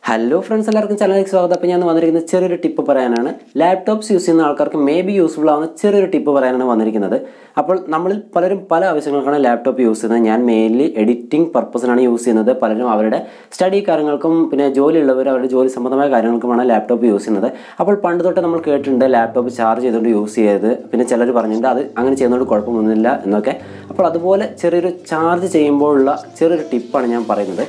hello friends എല്ലാവർക്കും ചാനലിലേക്ക് സ്വാഗതം അപ്പോൾ ഞാൻ വന്നിരിക്കുന്ന ചെറിയൊരു ടിപ്പ് പറയാനാണ് ലാപ്ടോപ്സ് യൂസ് ചെയ്യുന്ന ആൾക്കാർക്ക് മേ ബി യൂസ്ഫുൾ ആവുന്ന ചെറിയൊരു ടിപ്പ് പറയാനാണ് വന്നിരിക്കുന്നത് അപ്പോൾ നമ്മളിൽ പലരും പല ആവശ്യങ്ങൾക്കാണ് ലാപ്ടോപ്പ് യൂസ് ചെയ്യുന്നത് ഞാൻ മെയിൻലി എഡിറ്റിംഗ് പർപ്പസിനാണ് യൂസ് ചെയ്യുന്നത് പലരും അവരുടെ സ്റ്റഡി കാര്യങ്ങൾക്കും പിന്നെ ജോലിയുള്ളവർ അവരുടെ ജോലി സംബന്ധമായ കാര്യങ്ങൾക്കുമാണ് ലാപ്ടോപ്പ് യൂസ് ചെയ്യുന്നത് അപ്പോൾ പണ്ട് തൊട്ട് നമ്മൾ കേട്ടിട്ടുണ്ട് ലാപ്ടോപ്പ് ചാർജ് ചെയ്തുകൊണ്ട് യൂസ് ചെയ്ത് പിന്നെ ചിലർ പറഞ്ഞിട്ടുണ്ട് അത് അങ്ങനെ ചെയ്യുന്നതുകൊണ്ട് കുഴപ്പമൊന്നുമില്ല എന്നൊക്കെ അപ്പോൾ അതുപോലെ ചെറിയൊരു ചാർജ് ചെയ്യുമ്പോഴുള്ള ചെറിയൊരു ടിപ്പാണ് ഞാൻ പറയുന്നത്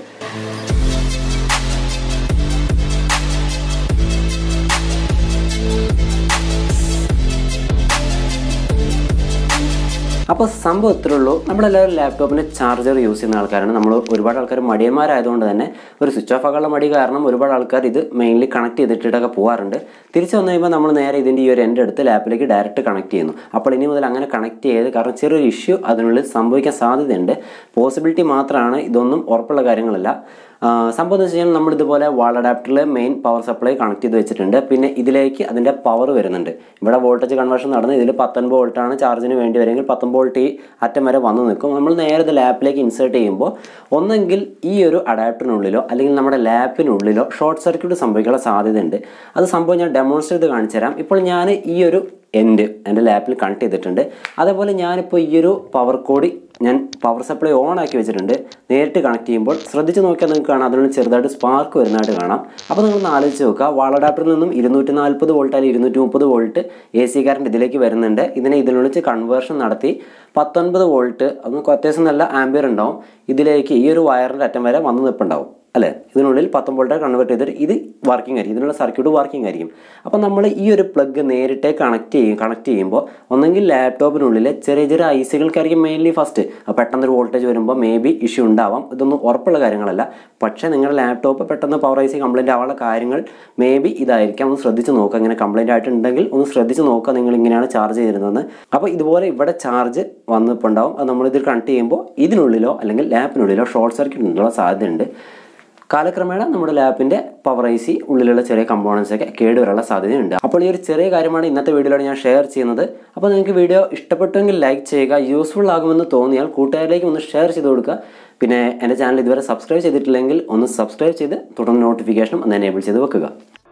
അപ്പോൾ സംഭവം ഇത്രേ ഉള്ളൂ നമ്മളെല്ലാവരും ലാപ്ടോപ്പിന് ചാർജർ യൂസ് ചെയ്യുന്ന ആൾക്കാരാണ് നമ്മൾ ഒരുപാട് ആൾക്കാർ മടിയന്മാരായതുകൊണ്ട് തന്നെ ഒരു സ്വിച്ച് ഓഫ് ആക്കാനുള്ള മടി കാരണം ഒരുപാട് ആൾക്കാർ ഇത് മെയിൻലി കണക്ട് ചെയ്തിട്ടൊക്കെ പോകാറുണ്ട് തിരിച്ചു വന്നു കഴിയുമ്പോൾ നമ്മൾ നേരെ ഇതിൻ്റെ ഈ ഒരു എൻ്റെ അടുത്ത് ലാപ്പിലേക്ക് ഡയറക്റ്റ് കണക്ട് ചെയ്യുന്നു അപ്പോൾ ഇനി മുതൽ അങ്ങനെ കണക്ട് ചെയ്ത് കാരണം ചെറിയൊരു ഇഷ്യൂ അതിനുള്ളിൽ സംഭവിക്കാൻ സാധ്യതയുണ്ട് പോസിബിലിറ്റി മാത്രമാണ് ഇതൊന്നും ഉറപ്പുള്ള കാര്യങ്ങളല്ല സംഭവം എന്ന് വെച്ച് കഴിഞ്ഞാൽ നമ്മൾ ഇതുപോലെ വാൾ അഡാപ്റ്ററിൽ മെയിൻ പവർ സപ്ലൈ കണക്ട് ചെയ്ത് വെച്ചിട്ടുണ്ട് പിന്നെ ഇതിലേക്ക് അതിൻ്റെ പവർ വരുന്നുണ്ട് ഇവിടെ വോൾട്ടേജ് കൺവേർഷൻ നടന്ന് ഇതിൽ പത്തൊൻപത് വോൾട്ടാണ് ചാർജിന് വേണ്ടി വരുമെങ്കിൽ പത്തൊൻപത് വോൾട്ട് ഈ അറ്റം വരെ വന്ന് നിൽക്കും നമ്മൾ നേരെ ഇത് ലാപ്പിലേക്ക് ഇൻസേർട്ട് ചെയ്യുമ്പോൾ ഒന്നെങ്കിൽ ഈ ഒരു അഡാപ്റ്ററിനുള്ളിലോ അല്ലെങ്കിൽ നമ്മുടെ ലാപ്പിനുള്ളിലോ ഷോർട്ട് സർക്യൂട്ട് സംഭവിക്കാനുള്ള സാധ്യതയുണ്ട് അത് സംഭവം ഞാൻ ഡെമോൺസ്ട്രേറ്റ് ചെയ്ത് കാണിച്ചു തരാം ഇപ്പോൾ ഞാൻ ഈ ഒരു എൻഡ് എൻ്റെ ലാപ്പിൽ കണക്ട് ചെയ്തിട്ടുണ്ട് അതേപോലെ ഞാനിപ്പോൾ ഈ ഒരു പവർ കോഡ് ഞാൻ പവർ സപ്ലൈ ഓൺ ആക്കി വെച്ചിട്ടുണ്ട് നേരിട്ട് കണക്ട് ചെയ്യുമ്പോൾ ശ്രദ്ധിച്ച് നോക്കിയാൽ നിങ്ങൾക്ക് കാണാം അതിനുള്ളിൽ ചെറുതായിട്ട് സ്പാർക്ക് വരുന്നതായിട്ട് കാണാം അപ്പോൾ നിങ്ങളൊന്ന് ആലോചിച്ച് നോക്കുക വാൾ അഡാപ്റ്ററിൽ നിന്നും ഇരുന്നൂറ്റി നാൽപ്പത് വോൾട്ട് അല്ലെങ്കിൽ ഇരുന്നൂറ്റി മുപ്പത് വോൾട്ട് എ സി കറണ്ട് ഇതിലേക്ക് വരുന്നുണ്ട് ഇതിനെ ഇതിനുള്ളിൽ കൺവേർഷൻ നടത്തി പത്തൊൻപത് വോൾട്ട് അത് അത്യാവശ്യം നല്ല ആംബിയർ ഉണ്ടാവും ഇതിലേക്ക് ഈ ഒരു വയറിൻ്റെ അറ്റം വരെ വന്ന് നിൽപ്പുണ്ടാവും അല്ലേ ഇതിനുള്ളിൽ പത്തൊമ്പത് കൺവേർട്ട് ചെയ്തിട്ട് ഇത് വർക്കിംഗ് ആയിരിക്കും ഇതിനുള്ള സർക്യൂട്ട് വർക്കിംഗ് ആയിരിക്കും അപ്പോൾ നമ്മൾ ഈ ഒരു പ്ലഗ് നേരിട്ട് കണക്ട് ചെയ്യും കണക്ട് ചെയ്യുമ്പോൾ ഒന്നെങ്കിൽ ലാപ്ടോപ്പിനുള്ളിൽ ചെറിയ ചെറിയ ഐസികൾക്കായിരിക്കും മെയിൻലി ഫസ്റ്റ് പെട്ടെന്ന് ഒരു വോൾട്ടേജ് വരുമ്പോൾ മേ ബി ഇഷ്യൂ ഉണ്ടാവാം ഇതൊന്നും ഉറപ്പുള്ള കാര്യങ്ങളല്ല പക്ഷേ നിങ്ങളുടെ ലാപ്ടോപ്പ് പെട്ടെന്ന് പവർ ഐസി കംപ്ലൈൻറ്റ് ആവാനുള്ള കാര്യങ്ങൾ മേ ബി ഇതായിരിക്കാം ഒന്ന് ശ്രദ്ധിച്ച് നോക്കുക ഇങ്ങനെ കംപ്ലൈൻറ്റ് ആയിട്ടുണ്ടെങ്കിൽ ഒന്ന് ശ്രദ്ധിച്ച് നോക്കുക നിങ്ങൾ ഇങ്ങനെയാണ് ചാർജ് ചെയ്തിരുന്നത് അപ്പോൾ ഇതുപോലെ ഇവിടെ ചാർജ് വന്നിപ്പോൾ ഉണ്ടാവും അത് നമ്മളിത് കണക്ട് ചെയ്യുമ്പോൾ ഇതിനുള്ളിലോ അല്ലെങ്കിൽ ലാപ്പിനുള്ളിലോ ഷോർട്ട് സർക്യൂട്ട് ഉള്ള സാധ്യതയുണ്ട് കാലക്രമേണ നമ്മുടെ ലാപ്പിന്റെ പവർ ഐ സി ഉള്ളിലുള്ള ചെറിയ കമ്പോണൻസ് ഒക്കെ കേടുവരാനുള്ള സാധ്യതയുണ്ട് അപ്പോൾ ഈ ഒരു ചെറിയ കാര്യമാണ് ഇന്നത്തെ വീഡിയോയിലൂടെ ഞാൻ ഷെയർ ചെയ്യുന്നത് അപ്പോൾ നിങ്ങൾക്ക് വീഡിയോ ഇഷ്ടപ്പെട്ടെങ്കിൽ ലൈക്ക് ചെയ്യുക യൂസ്ഫുൾ ആകുമെന്ന് തോന്നിയാൽ കൂട്ടുകാരിലേക്ക് ഒന്ന് ഷെയർ ചെയ്ത് കൊടുക്കുക പിന്നെ എൻ്റെ ചാനൽ ഇതുവരെ സബ്സ്ക്രൈബ് ചെയ്തിട്ടില്ലെങ്കിൽ ഒന്ന് സബ്സ്ക്രൈബ് ചെയ്ത് തുടർന്ന് നോട്ടിഫിക്കേഷനും ഒന്ന് എനേബിൾ ചെയ്ത് വെക്കുക